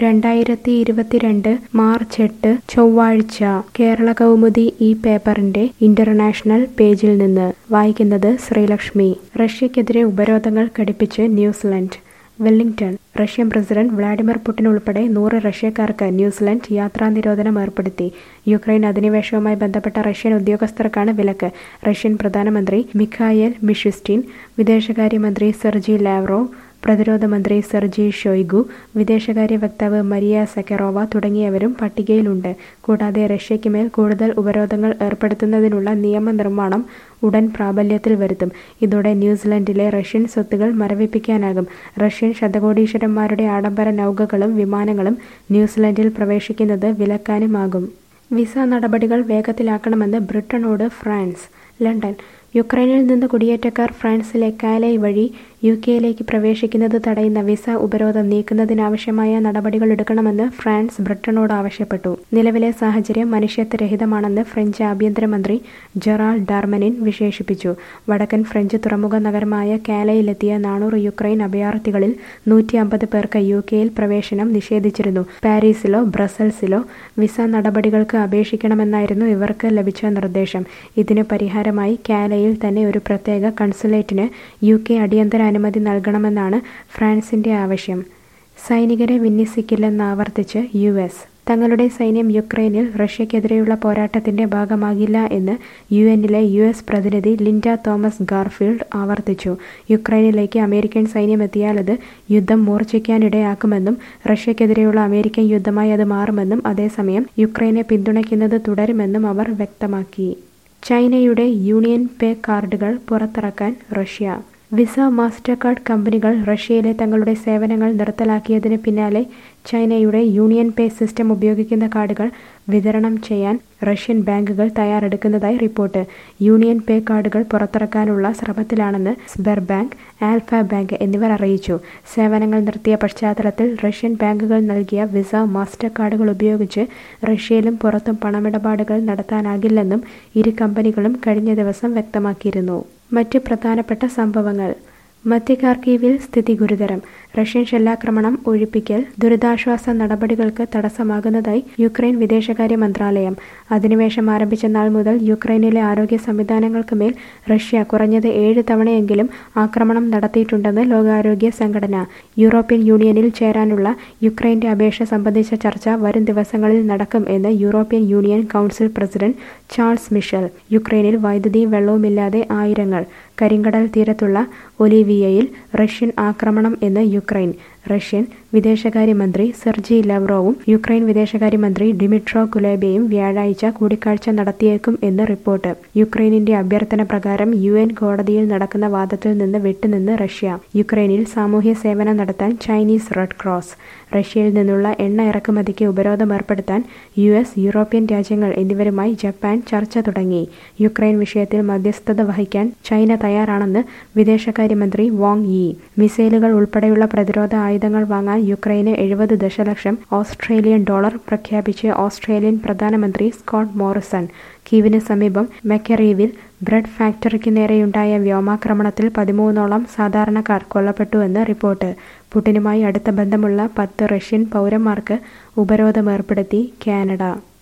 രണ്ടായിരത്തി ഇരുപത്തിരണ്ട് മാർച്ച് എട്ട് ചൊവ്വാഴ്ച കേരള കൗമുദി ഈ പേപ്പറിന്റെ ഇന്റർനാഷണൽ പേജിൽ നിന്ന് വായിക്കുന്നത് ശ്രീലക്ഷ്മി റഷ്യക്കെതിരെ ഉപരോധങ്ങൾ ഘടിപ്പിച്ച് New Zealand Wellington Russian president Vladimir Putin ഉൾപ്പെടെ നൂറ് റഷ്യക്കാർക്ക് ന്യൂസിലൻഡ് യാത്രാ നിരോധനം ഏർപ്പെടുത്തി യുക്രൈൻ അധിനിവേശവുമായി ബന്ധപ്പെട്ട റഷ്യൻ ഉദ്യോഗസ്ഥർക്കാണ് വിലക്ക് റഷ്യൻ പ്രധാനമന്ത്രി മിഖായേൽ മിഷുസ്റ്റിൻ വിദേശകാര്യമന്ത്രി സെർജി ലാവ്റോവ് പ്രതിരോധ മന്ത്രി സെർജി ഷൊയ്ഗു വിദേശകാര്യ വക്താവ് മരിയ സക്കറോവ തുടങ്ങിയവരും പട്ടികയിലുണ്ട് കൂടാതെ റഷ്യയ്ക്ക് മേൽ കൂടുതൽ ഉപരോധങ്ങൾ ഏർപ്പെടുത്തുന്നതിനുള്ള നിയമനിർമ്മാണം ഉടൻ പ്രാബല്യത്തിൽ വരുത്തും ഇതോടെ ന്യൂസിലൻഡിലെ റഷ്യൻ സ്വത്തുകൾ മരവിപ്പിക്കാനാകും റഷ്യൻ ശതകോടീശ്വരന്മാരുടെ ആഡംബര നൗകകളും വിമാനങ്ങളും ന്യൂസിലൻഡിൽ പ്രവേശിക്കുന്നത് വിലക്കാനുമാകും വിസ നടപടികൾ വേഗത്തിലാക്കണമെന്ന് ബ്രിട്ടനോട് ഫ്രാൻസ് ലണ്ടൻ യുക്രൈനിൽ നിന്ന് കുടിയേറ്റക്കാർ ഫ്രാൻസിലെ കാലൈ വഴി യു കെയിലേക്ക് പ്രവേശിക്കുന്നത് തടയുന്ന വിസ ഉപരോധം നീക്കുന്നതിനാവശ്യമായ നടപടികൾ എടുക്കണമെന്ന് ഫ്രാൻസ് ബ്രിട്ടനോട് ആവശ്യപ്പെട്ടു നിലവിലെ സാഹചര്യം മനുഷ്യത്വരഹിതമാണെന്ന് ഫ്രഞ്ച് ആഭ്യന്തരമന്ത്രി ജെറാൾ ഡാർമനിൻ വിശേഷിപ്പിച്ചു വടക്കൻ ഫ്രഞ്ച് തുറമുഖ നഗരമായ കാലയിലെത്തിയ നാനൂറ് യുക്രൈൻ അഭയാർത്ഥികളിൽ നൂറ്റി അമ്പത് പേർക്ക് യു കെയിൽ പ്രവേശനം നിഷേധിച്ചിരുന്നു പാരീസിലോ ബ്രസൽസിലോ വിസ നടപടികൾക്ക് അപേക്ഷിക്കണമെന്നായിരുന്നു ഇവർക്ക് ലഭിച്ച നിർദ്ദേശം ഇതിന് പരിഹാരമായി കാലയിൽ തന്നെ ഒരു പ്രത്യേക കൺസുലേറ്റിന് യു കെ അടിയന്തര അനുമതി നൽകണമെന്നാണ് ഫ്രാൻസിന്റെ ആവശ്യം സൈനികരെ വിന്യസിക്കില്ലെന്നാവർത്തിച്ച് യു എസ് തങ്ങളുടെ സൈന്യം യുക്രൈനിൽ റഷ്യക്കെതിരെയുള്ള പോരാട്ടത്തിന്റെ ഭാഗമാകില്ല എന്ന് യു എന്നിലെ യു എസ് പ്രതിനിധി ലിൻഡ തോമസ് ഗാർഫീൽഡ് ആവർത്തിച്ചു യുക്രൈനിലേക്ക് അമേരിക്കൻ സൈന്യം എത്തിയാൽ അത് യുദ്ധം മൂർച്ഛിക്കാനിടയാക്കുമെന്നും റഷ്യക്കെതിരെയുള്ള അമേരിക്കൻ യുദ്ധമായി അത് മാറുമെന്നും അതേസമയം യുക്രൈനെ പിന്തുണയ്ക്കുന്നത് തുടരുമെന്നും അവർ വ്യക്തമാക്കി ചൈനയുടെ യൂണിയൻ പേ കാർഡുകൾ പുറത്തിറക്കാൻ റഷ്യ വിസ മാസ്റ്റർ കാർഡ് കമ്പനികൾ റഷ്യയിലെ തങ്ങളുടെ സേവനങ്ങൾ നിർത്തലാക്കിയതിന് പിന്നാലെ ചൈനയുടെ യൂണിയൻ പേ സിസ്റ്റം ഉപയോഗിക്കുന്ന കാർഡുകൾ വിതരണം ചെയ്യാൻ റഷ്യൻ ബാങ്കുകൾ തയ്യാറെടുക്കുന്നതായി റിപ്പോർട്ട് യൂണിയൻ പേ കാർഡുകൾ പുറത്തിറക്കാനുള്ള ശ്രമത്തിലാണെന്ന് സ്ബെർ ബാങ്ക് ആൽഫ ബാങ്ക് എന്നിവർ അറിയിച്ചു സേവനങ്ങൾ നിർത്തിയ പശ്ചാത്തലത്തിൽ റഷ്യൻ ബാങ്കുകൾ നൽകിയ വിസ മാസ്റ്റർ കാർഡുകൾ ഉപയോഗിച്ച് റഷ്യയിലും പുറത്തും പണമിടപാടുകൾ നടത്താനാകില്ലെന്നും ഇരു കമ്പനികളും കഴിഞ്ഞ ദിവസം വ്യക്തമാക്കിയിരുന്നു മറ്റ് പ്രധാനപ്പെട്ട സംഭവങ്ങൾ മധ്യ ഖാർക്കീവിൽ സ്ഥിതി ഗുരുതരം റഷ്യൻ ഷെല്ലാക്രമണം ഒഴിപ്പിക്കൽ ദുരിതാശ്വാസ നടപടികൾക്ക് തടസ്സമാകുന്നതായി യുക്രൈൻ വിദേശകാര്യ മന്ത്രാലയം അധിനിവേശം ആരംഭിച്ച നാൾ മുതൽ യുക്രൈനിലെ ആരോഗ്യ സംവിധാനങ്ങൾക്ക് മേൽ റഷ്യ കുറഞ്ഞത് ഏഴ് തവണയെങ്കിലും ആക്രമണം നടത്തിയിട്ടുണ്ടെന്ന് ലോകാരോഗ്യ സംഘടന യൂറോപ്യൻ യൂണിയനിൽ ചേരാനുള്ള യുക്രൈന്റെ അപേക്ഷ സംബന്ധിച്ച ചർച്ച വരും ദിവസങ്ങളിൽ നടക്കും എന്ന് European Union council president Charles Michel യുക്രൈനിൽ വൈദ്യുതിയും വെള്ളവുമില്ലാതെ ആയിരങ്ങൾ കരിങ്കടൽ തീരത്തുള്ള ഒലിവിയയിൽ റഷ്യൻ ആക്രമണം എന്ന് യുക്രൈൻ റഷ്യൻ വിദേശകാര്യമന്ത്രി സെർജി ലവ്റോവും യുക്രൈൻ വിദേശകാര്യമന്ത്രി ഡിമിട്രോ കുലേബയും വ്യാഴാഴ്ച കൂടിക്കാഴ്ച നടത്തിയേക്കും എന്ന് റിപ്പോർട്ട് യുക്രൈനിന്റെ അഭ്യർത്ഥന പ്രകാരം യു എൻ കോടതിയിൽ നടക്കുന്ന വാദത്തിൽ നിന്ന് വിട്ടുനിന്ന് റഷ്യ യുക്രൈനിൽ സാമൂഹ്യ സേവനം നടത്താൻ ചൈനീസ് റെഡ് ക്രോസ് റഷ്യയിൽ നിന്നുള്ള എണ്ണ ഇറക്കുമതിക്ക് ഉപരോധം ഏർപ്പെടുത്താൻ യു എസ് യൂറോപ്യൻ രാജ്യങ്ങൾ എന്നിവരുമായി ജപ്പാൻ ചർച്ച തുടങ്ങി യുക്രൈൻ വിഷയത്തിൽ മധ്യസ്ഥത വഹിക്കാൻ ചൈന തയ്യാറാണെന്ന് വിദേശകാര്യമന്ത്രി വാങ് യി മിസൈലുകൾ ഉൾപ്പെടെയുള്ള പ്രതിരോധ ആയുധങ്ങൾ വാങ്ങാൻ യുക്രൈന് എഴുപത് ദശലക്ഷം ഓസ്ട്രേലിയൻ ഡോളർ പ്രഖ്യാപിച്ച് ഓസ്ട്രേലിയൻ പ്രധാനമന്ത്രി സ്കോട്ട് മോറിസൺ കീവിന് സമീപം മെക്കറീവിൽ ബ്രെഡ് ഫാക്ടറിക്ക് നേരെയുണ്ടായ വ്യോമാക്രമണത്തിൽ പതിമൂന്നോളം സാധാരണക്കാർ കൊല്ലപ്പെട്ടുവെന്ന് റിപ്പോർട്ട് പുടിനുമായി അടുത്ത ബന്ധമുള്ള പത്ത് റഷ്യൻ പൗരന്മാർക്ക് ഉപരോധമേർപ്പെടുത്തി കാനഡ